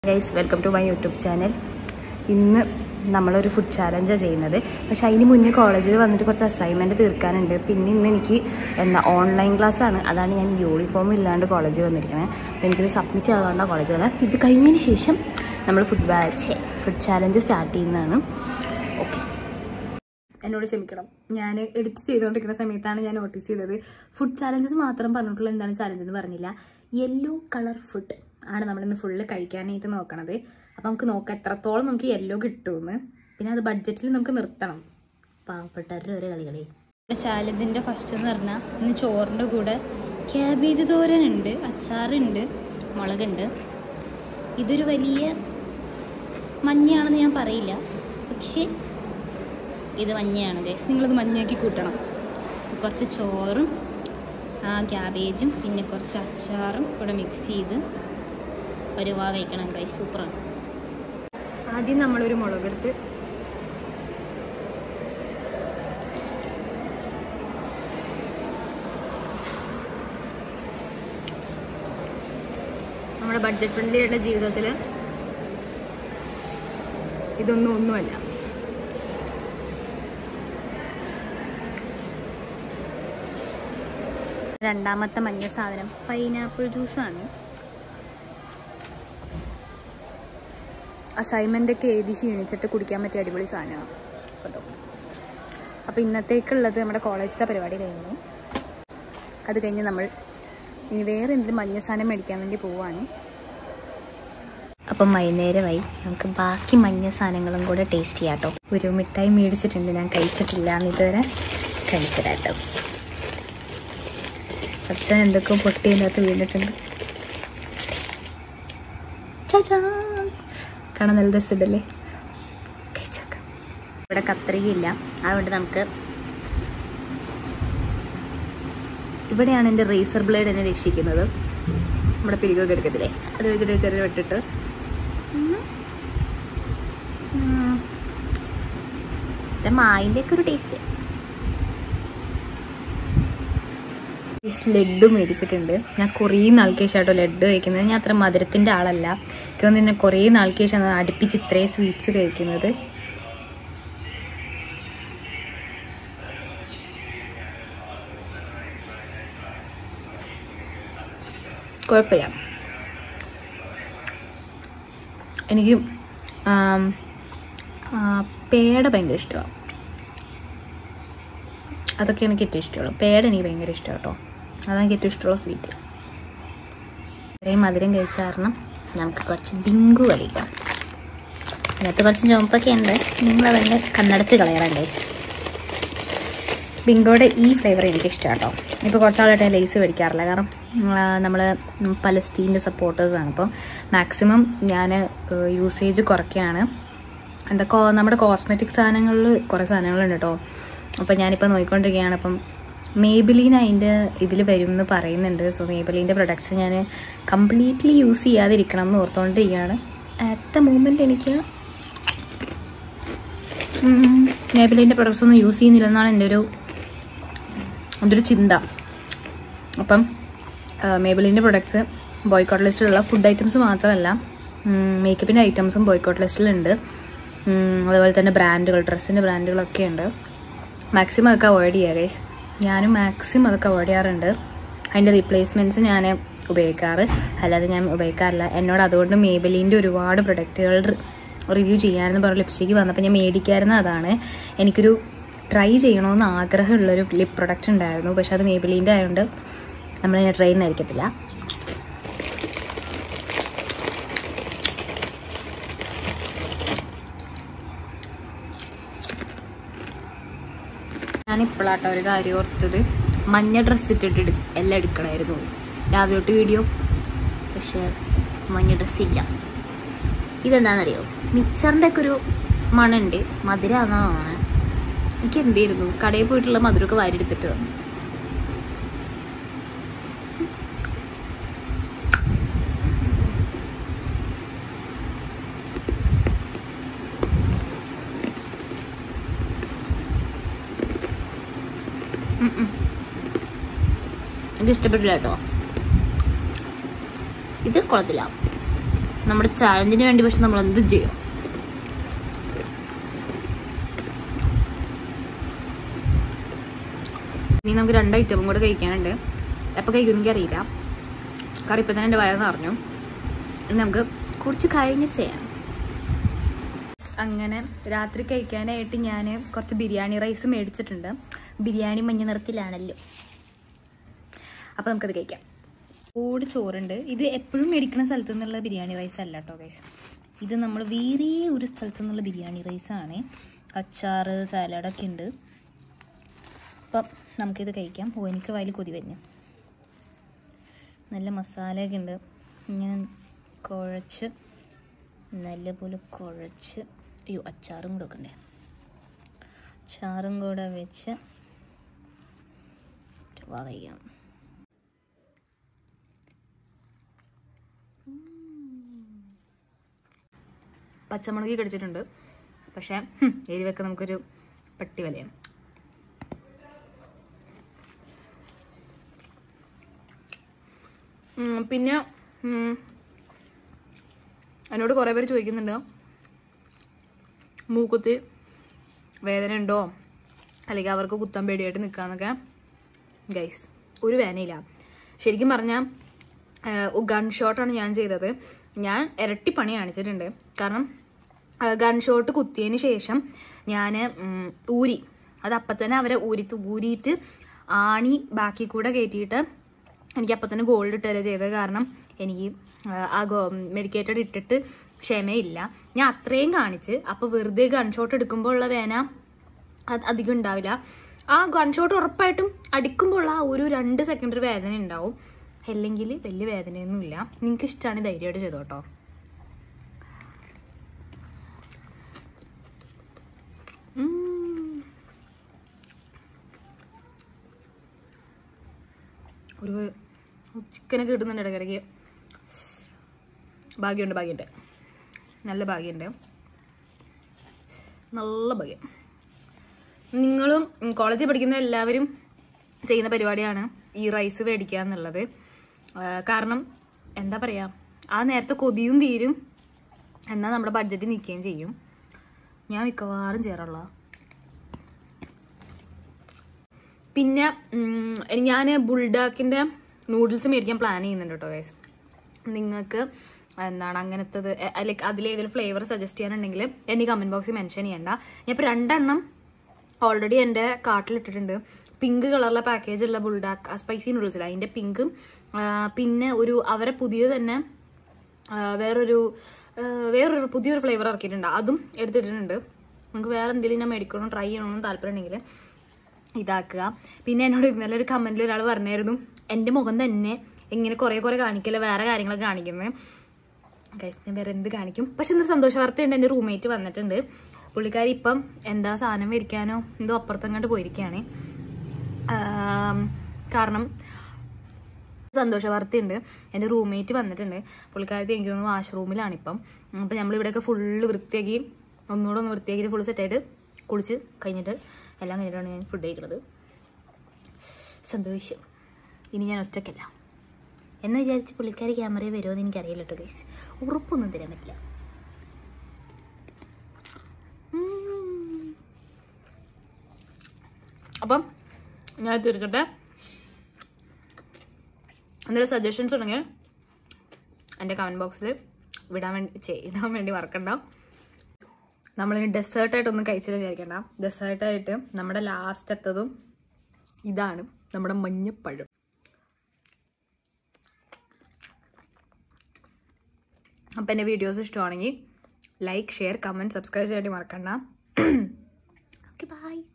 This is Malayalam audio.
Guys welcome to my YouTube channel ഇന്ന് നമ്മളൊരു ഫുഡ് ചാലഞ്ചാണ് ചെയ്യുന്നത് പക്ഷെ അതിന് മുന്നേ കോളേജിൽ വന്നിട്ട് കുറച്ച് അസൈൻമെൻറ്റ് തീർക്കാനുണ്ട് പിന്നെ ഇന്ന് എനിക്ക് എന്താ ഓൺലൈൻ ക്ലാസ് ആണ് അതാണ് ഞാൻ യൂണിഫോം ഇല്ലാണ്ട് കോളേജിൽ വന്നിരിക്കുന്നത് അപ്പോൾ എനിക്കിത് സബ്മിറ്റ് ചെയ്യാനുള്ള കോളേജിൽ വന്നത് ഇത് കഴിഞ്ഞതിന് ശേഷം നമ്മൾ food batch food challenge start ചെയ്യുന്നതാണ് ഓക്കെ എന്നോട് ക്ഷമിക്കണം ഞാൻ എഡിറ്റ് ചെയ്തുകൊണ്ടിരിക്കുന്ന സമയത്താണ് ഞാൻ നോട്ടീസ് ചെയ്തത് ഫുഡ് ചാലഞ്ച് മാത്രം പറഞ്ഞിട്ടുള്ള എന്താണ് ചാലഞ്ച് എന്ന് പറഞ്ഞില്ല യെല്ലോ കളർ ഫുഡ് ആണ് നമ്മളിന്ന് ഫുള്ള് കഴിക്കാനായിട്ട് നോക്കണത് അപ്പം നമുക്ക് നോക്കാം എത്രത്തോളം നമുക്ക് യെല്ലോ കിട്ടുമെന്ന് പിന്നെ അത് ബഡ്ജറ്റിൽ നമുക്ക് നിർത്തണം പാവപ്പെട്ടവരുടെ ഓരോ കളികളെ ചാലഞ്ചിൻ്റെ ഫസ്റ്റ് എന്ന് പറഞ്ഞാൽ ഇന്ന് ചോറിൻ്റെ കൂടെ ക്യാബേജ് തോരനുണ്ട് അച്ചാറുണ്ട് മുളകുണ്ട് ഇതൊരു വലിയ മഞ്ഞയാണെന്ന് ഞാൻ പറയില്ല പക്ഷേ ഇത് മഞ്ഞയാണ് ഗൈസ് നിങ്ങളിത് മഞ്ഞയാക്കി കൂട്ടണം കുറച്ച് ചോറും ആ ക്യാബേജും പിന്നെ കുറച്ച് അച്ചാറും കൂടെ മിക്സ് ചെയ്ത് ഒരു വാ കഴിക്കണം ഗൈസ് സൂപ്പറാണ് ആദ്യം നമ്മളൊരു മുളകെടുത്ത് നമ്മുടെ ബഡ്ജറ്റ് ഫ്രണ്ട്ലി ആയിട്ടുള്ള ജീവിതത്തിൽ ഇതൊന്നും ഒന്നുമല്ല രണ്ടാമത്തെ മഞ്ഞ സാധനം പൈനാപ്പിൾ ജ്യൂസാണ് അസൈൻമെൻ്റ് ഒക്കെ എഴുതി ക്ഷീണിച്ചിട്ട് കുടിക്കാൻ പറ്റിയ അടിപൊളി സാധനമാണ് കേട്ടോ അപ്പോൾ ഇന്നത്തേക്കുള്ളത് നമ്മുടെ കോളേജിലത്തെ പരിപാടി കഴിഞ്ഞു അത് കഴിഞ്ഞ് നമ്മൾ ഇനി വേറെ എന്തെങ്കിലും മഞ്ഞ സാധനം മേടിക്കാൻ വേണ്ടി പോവാണ് അപ്പം വൈകുന്നേരമായി നമുക്ക് ബാക്കി മഞ്ഞ സാധനങ്ങളും കൂടെ ടേസ്റ്റ് ചെയ്യാം കേട്ടോ ഒരു മിഠായി മേടിച്ചിട്ടുണ്ട് ഞാൻ കഴിച്ചിട്ടില്ല എന്ന് ഇതുവരെ കഴിച്ചിട്ടാട്ടോ അച്ഛൻ എന്തൊക്കെയോ പൊട്ടി അതിനകത്ത് വീണിട്ടുണ്ട് ചാച്ചാ. കാണാൻ നല്ല രസമുണ്ടല്ലേ കഴിച്ചോക്കാം ഇവിടെ കത്രികയില്ല അതുകൊണ്ട് നമുക്ക് ഇവിടെയാണ് എൻ്റെ റേസർ ബ്ലേഡ് എന്നെ രക്ഷിക്കുന്നത് നമ്മുടെ പിരികൊക്കെ എടുക്കത്തില്ലേ അത് വെച്ചിട്ട് ചെറിയ വിട്ടിട്ട് മായിൻ്റെ ഒക്കെ ഒരു ടേസ്റ്റ് ലഡ്ഡു മേടിച്ചിട്ടുണ്ട് ഞാൻ കുറേ നാൾക്ക് ശേഷം കേട്ടോ ലഡ്ഡു കഴിക്കുന്നത് ഞാൻ അത്ര മധുരത്തിൻ്റെ ആളല്ല എനിക്ക് തോന്നുന്നു എന്നെ കുറേ നാൾക്ക് ശേഷം അടുപ്പിച്ച് ഇത്രയും സ്വീറ്റ്സ് കഴിക്കുന്നത് കുഴപ്പമില്ല എനിക്ക് ആം, ആ, പേട ഭയങ്കര ഇഷ്ടമാണ് അതൊക്കെ എനിക്ക് ഏറ്റവും ഇഷ്ടമുള്ളൂ പേട എനിക്ക് ഭയങ്കര ഇഷ്ടമാണ് കേട്ടോ അതാണ് എനിക്ക് ഏറ്റവും ഇഷ്ടമുള്ള സ്വീറ്റ് ഇത്രയും മധുരം കഴിച്ച കാരണം നമുക്ക് കുറച്ച് ബിങ്കു കളിക്കാം ഇതിനകത്ത് കുറച്ച് ചുവപ്പൊക്കെ ഉണ്ട് നിങ്ങൾ അതങ്ങ് കണ്ണടച്ച് കളയണം ഗൈസ് ബിങ്കോയുടെ ഈ ഫ്ലേവർ എനിക്ക് ഇഷ്ടമാണ് കേട്ടോ ഇപ്പോൾ കുറച്ചാളായിട്ട് ഞാൻ ലേസ് മേടിക്കാറില്ല കാരണം നമ്മൾ പലസ്റ്റീൻ്റെ സപ്പോർട്ടേഴ്സാണ് അപ്പം മാക്സിമം ഞാൻ യൂസേജ് കുറയ്ക്കുകയാണ് എന്താ കോ നമ്മുടെ കോസ്മെറ്റിക് സാധനങ്ങളിൽ കുറേ സാധനങ്ങളുണ്ട് കേട്ടോ അപ്പോൾ ഞാനിപ്പോൾ നോക്കിക്കൊണ്ടിരിക്കുകയാണ് അപ്പം മേബിലീൻ അതിൻ്റെ ഇതിൽ വരും എന്ന് പറയുന്നുണ്ട് സോ മേബിലീൻ്റെ പ്രൊഡക്ട്സ് ഞാൻ കംപ്ലീറ്റ്ലി യൂസ് ചെയ്യാതിരിക്കണം എന്ന് ഓർത്തുകൊണ്ടിരിക്കുകയാണ് അറ്റ് ദ മൂമെൻറ്റ് എനിക്ക് മേബിലീൻ്റെ പ്രൊഡക്ട്സ് ഒന്നും യൂസ് ചെയ്യുന്നില്ലെന്നാണ് എൻ്റെ ഒരു എൻ്റെ ഒരു ചിന്ത അപ്പം മേബിലിൻ്റെ പ്രൊഡക്ട്സ് ബോയ്ക്കോട്ട് ലിസ്റ്റിലുള്ള ഫുഡ് ഐറ്റംസ് മാത്രമല്ല മേക്കപ്പിൻ്റെ ഐറ്റംസും ബോയ്ക്കോട്ട് ലിസ്റ്റിലുണ്ട് ഉം, അതുപോലെ തന്നെ ബ്രാൻഡുകൾ ഡ്രസ്സിൻ്റെ ബ്രാൻഡുകളൊക്കെ ഉണ്ട് മാക്സിമം അതൊക്കെ അവോയ്ഡ് ചെയ്യുക ഗൈസ് ഞാനും മാക്സിമം അതൊക്കെ അവോയ്ഡ് ചെയ്യാറുണ്ട് അതിൻ്റെ റീപ്ലേസ്മെൻറ്റ്സ് ഞാൻ ഉപയോഗിക്കാറ് അല്ലാതെ ഞാൻ ഉപയോഗിക്കാറില്ല എന്നോട് അതുകൊണ്ട് മേബിലിൻ്റെ ഒരുപാട് പ്രൊഡക്റ്റുകൾ റിവ്യൂ ചെയ്യാമെന്ന് പറഞ്ഞ ലിപ്സ്റ്റിക്ക് വന്നപ്പോൾ ഞാൻ മേടിക്കായിരുന്ന അതാണ് എനിക്കൊരു ട്രൈ ചെയ്യണമെന്ന് ആഗ്രഹമുള്ളൊരു ലിപ് പ്രൊഡക്റ്റ് ഉണ്ടായിരുന്നു പക്ഷെ അത് മേബിലിൻ്റെ ആയതുകൊണ്ട് നമ്മളിങ്ങനെ ട്രൈ ചെയ്യുന്നതായിരിക്കത്തില്ല ഞാനിപ്പോഴാട്ടോ ഒരു കാര്യം ഓർത്തത് മഞ്ഞ ഡ്രസ്സ് ഇട്ടിട്ട് എടു- എല്ലാം എടുക്കണമായിരുന്നു രാവിലെ തൊട്ട് വീഡിയോ പക്ഷേ മഞ്ഞ ഡ്രസ്സില്ല ഇതെന്താണെന്നറിയോ മിക്സറിൻ്റെ ഒക്കെ ഒരു മണമുണ്ട് മധുരമാണെന്നാണ് എനിക്ക് എന്തായിരുന്നു കടയിൽ പോയിട്ടുള്ള മധുരമൊക്കെ വാരിയെടുത്തിട്ട് വന്നു ഉം ഉം. എനിക്ക് ഇഷ്ടപ്പെട്ടില്ല കേട്ടോ ഇത് കൊള്ളത്തില്ല നമ്മുടെ ചാലഞ്ചിന് വേണ്ടി പക്ഷെ നമ്മൾ എന്ത് ചെയ്യും ഇനി നമുക്ക് രണ്ട് ഐറ്റവും കൂടെ കഴിക്കാനുണ്ട് എപ്പോൾ കഴിക്കും എനിക്ക് അറിയില്ല കറി ഇപ്പം തന്നെ എൻ്റെ വയറ് നിറഞ്ഞു ഇനി നമുക്ക് കുറച്ച് കഴിഞ്ഞ് ചെയ്യാം അങ്ങനെ രാത്രി കഴിക്കാനായിട്ട് ഞാൻ കുറച്ച് ബിരിയാണി റൈസ് മേടിച്ചിട്ടുണ്ട് ബിരിയാണി മഞ്ഞ നിറത്തിലാണല്ലോ അപ്പോൾ നമുക്കത് കഴിക്കാം കൂടി ചോറുണ്ട് ഇത് എപ്പോഴും മേടിക്കുന്ന സ്ഥലത്തു നിന്നുള്ള ബിരിയാണി റൈസ് അല്ല കേട്ടോ ഗൈസ് ഇത് നമ്മൾ വേറെ ഒരു സ്ഥലത്തു നിന്നുള്ള ബിരിയാണി റൈസാണ് അച്ചാറ് സാലഡൊക്കെ ഉണ്ട് അപ്പം നമുക്കിത് കഴിക്കാം ഓ എനിക്ക് വയൽ കൊതി വരുന്നു നല്ല മസാലയൊക്കെ ഉണ്ട് ഞാൻ കുഴച്ച് നല്ലപോലെ കുഴച്ച് അയ്യോ അച്ചാറും കൂടെ വെക്കണ്ടേ അച്ചാറും കൂടെ വെച്ച് രൂപ കഴിക്കാം പച്ചമുളക് കടിച്ചിട്ടുണ്ട് പക്ഷേ ഹും, എരിവൊക്കെ നമുക്കൊരു പട്ടി വിലയാണ് ഉം, പിന്നെ ഉം, എന്നോട് കുറേ പേര് ചോദിക്കുന്നുണ്ട് മൂക്കുത്തി വേദന ഉണ്ടോ അല്ലെങ്കിൽ അവർക്ക് കുത്താൻ പേടിയായിട്ട് നിൽക്കാന്നൊക്കെ ഗൈസ് ഒരു വേദനയില്ല ശരിക്കും പറഞ്ഞാൽ ഗൺ ഷോട്ടാണ് ഞാൻ ചെയ്തത് ഞാൻ ഇരട്ടി പണി കാണിച്ചിട്ടുണ്ട് കാരണം ഗൺ ഷോട്ട് കുത്തിയതിന് ശേഷം ഞാൻ ഊരി അത് അപ്പം തന്നെ അവരെ ഊരി ഊരിയിട്ട് ആണി ബാക്കി കൂടെ കയറ്റിയിട്ട് എനിക്ക് അപ്പം തന്നെ ഗോൾഡ് ഇട്ടുതരാ ചെയ്തത് കാരണം എനിക്ക് ആ, ആ ഗോ മെഡിക്കേറ്റഡ് ഇട്ടിട്ട് ക്ഷമയില്ല ഞാൻ അത്രയും കാണിച്ച് അപ്പോൾ വെറുതെ ഗൺ ഷോട്ട് എടുക്കുമ്പോൾ ഉള്ള വേന അത് അധികം ഉണ്ടാവില്ല ആ ഗൺ ഷോട്ട് ഉറപ്പായിട്ടും അടിക്കുമ്പോൾ ആ ഒരു രണ്ട് സെക്കൻഡ് ഒരു വേദന ഉണ്ടാവും അല്ലെങ്കിൽ വലിയ വേദനയൊന്നുമില്ല നിങ്ങൾക്ക് ഇഷ്ടമാണ് ധൈര്യമായിട്ട് ചെയ്തോ കേട്ടോ ഒരു ചിക്കനൊക്കെ കിട്ടുന്നുണ്ട് ഇടയ്ക്കിടയ്ക്ക് ഭാഗ്യമുണ്ട് ഭാഗ്യമുണ്ട് നല്ല ഭാഗ്യമുണ്ട് നല്ല ഭാഗ്യം നിങ്ങളും ഉം, കോളേജിൽ പഠിക്കുന്ന എല്ലാവരും ചെയ്യുന്ന പരിപാടിയാണ് ഈ റൈസ് മേടിക്കുക എന്നുള്ളത് ആ, കാരണം എന്താ പറയുക ആ നേരത്തെ കൊതിയും തീരും എന്നാൽ നമ്മുടെ ബഡ്ജറ്റ് നിൽക്കുകയും ചെയ്യും ഞാൻ മിക്കവാറും ചെയ്യാറുള്ള പിന്നെ ഞാൻ ബുൾഡാക്കിൻ്റെ നൂഡിൽസ് മേടിക്കാൻ പ്ലാൻ ചെയ്യുന്നുണ്ട് കേട്ടോ ഗൈസ് നിങ്ങൾക്ക് എന്താണ് അങ്ങനത്തത് ലൈക്ക് അതിലേതെങ്കിലും ഫ്ലേവർ സജസ്റ്റ് ചെയ്യാനുണ്ടെങ്കിൽ എന്നെ കമൻറ്റ് ബോക്സിൽ മെൻഷൻ ചെയ്യണ്ട ഞാൻ ഇപ്പോൾ രണ്ടെണ്ണം ഓൾറെഡി എൻ്റെ കാർട്ടിലിട്ടിട്ടുണ്ട് പിങ്ക് കളറിലെ പാക്കേജുള്ള ബുൾഡാക്ക് സ്പൈസി നൂഡിൽസില്ല അതിൻ്റെ പിങ്കും പിന്നെ ഒരു അവരെ പുതിയ തന്നെ ആ, വേറൊരു ആ, വേറൊരു പുതിയൊരു ഫ്ലേവർ ഇറക്കിയിട്ടുണ്ട് അതും എടുത്തിട്ടുണ്ട് നമുക്ക് വേറെ എന്തെങ്കിലും ഞാൻ മേടിക്കണം ട്രൈ ചെയ്യണമെന്ന് താല്പര്യം ഉണ്ടെങ്കിൽ ഇതാക്കുക പിന്നെ എന്നോട് ഇന്നലെ ഒരു കമൻറ്റിൽ ഒരാൾ പറഞ്ഞായിരുന്നു എൻ്റെ മുഖം തന്നെ ഇങ്ങനെ കുറേ കുറേ കാണിക്കില്ല വേറെ കാര്യങ്ങളൊക്കെ കാണിക്കുന്നത് ഗൈസ് ഞാൻ വേറെ എന്ത് കാണിക്കും പക്ഷെ ഇന്ന് സന്തോഷ വാർത്തയുണ്ട് എൻ്റെ റൂംമേറ്റ് വന്നിട്ടുണ്ട് പുള്ളിക്കാരി ഇപ്പം എന്താ സാധനം മേടിക്കാനോ എന്തോ അപ്പുറത്തങ്ങോട്ട് പോയിരിക്കുകയാണ് ആം, കാരണം സന്തോഷ വാർത്തയുണ്ട് എൻ്റെ റൂംമേറ്റ് വന്നിട്ടുണ്ട് പുള്ളിക്കാരത്തി എനിക്ക് തോന്നുന്നു വാഷ്റൂമിലാണ് ഇപ്പം അപ്പം നമ്മളിവിടെയൊക്കെ ഫുള്ള് വൃത്തിയാക്കി ഒന്നുകൂടെ ഒന്ന് വൃത്തിയാക്കിയിട്ട് ഫുള്ള് സെറ്റായിട്ട് കുളിച്ച് കഴിഞ്ഞിട്ട് എല്ലാം കഴിഞ്ഞിട്ടാണ് ഞാൻ ഫുഡ് കഴിക്കുന്നത് സന്തോഷം ഇനി ഞാൻ ഒറ്റയ്ക്കല്ല എന്ന് വിചാരിച്ച് പുള്ളിക്കാരി ക്യാമറയിൽ വരുമോ എന്ന് എനിക്കറിയില്ല കേട്ടോ ഗൈസ് ഉറപ്പൊന്നും തരാൻ പറ്റില്ല ഉം. അപ്പം ഞാൻ തീർക്കട്ടെ എന്തെങ്കിലും സജഷൻസ് ഉണ്ടെങ്കിൽ എൻ്റെ കമൻറ്റ് ബോക്സിൽ വിടാൻ വേണ്ടി ചെ- ഇടാൻ വേണ്ടി മറക്കണ്ട നമ്മളിനി ഡെസേർട്ടായിട്ടൊന്നും കഴിച്ചില്ല വിചാരിക്കണ്ട ഡെസേർട്ടായിട്ട് നമ്മുടെ ലാസ്റ്റത്തതും ഇതാണ് നമ്മുടെ മഞ്ഞപ്പഴം അപ്പം എൻ്റെ വീഡിയോസ് ഇഷ്ടമാണെങ്കിൽ ലൈക്ക് ഷെയർ കമൻറ്റ് സബ്സ്ക്രൈബ് ചെയ്യാൻ വേണ്ടി മറക്കണ്ട ഓക്കെ ബൈ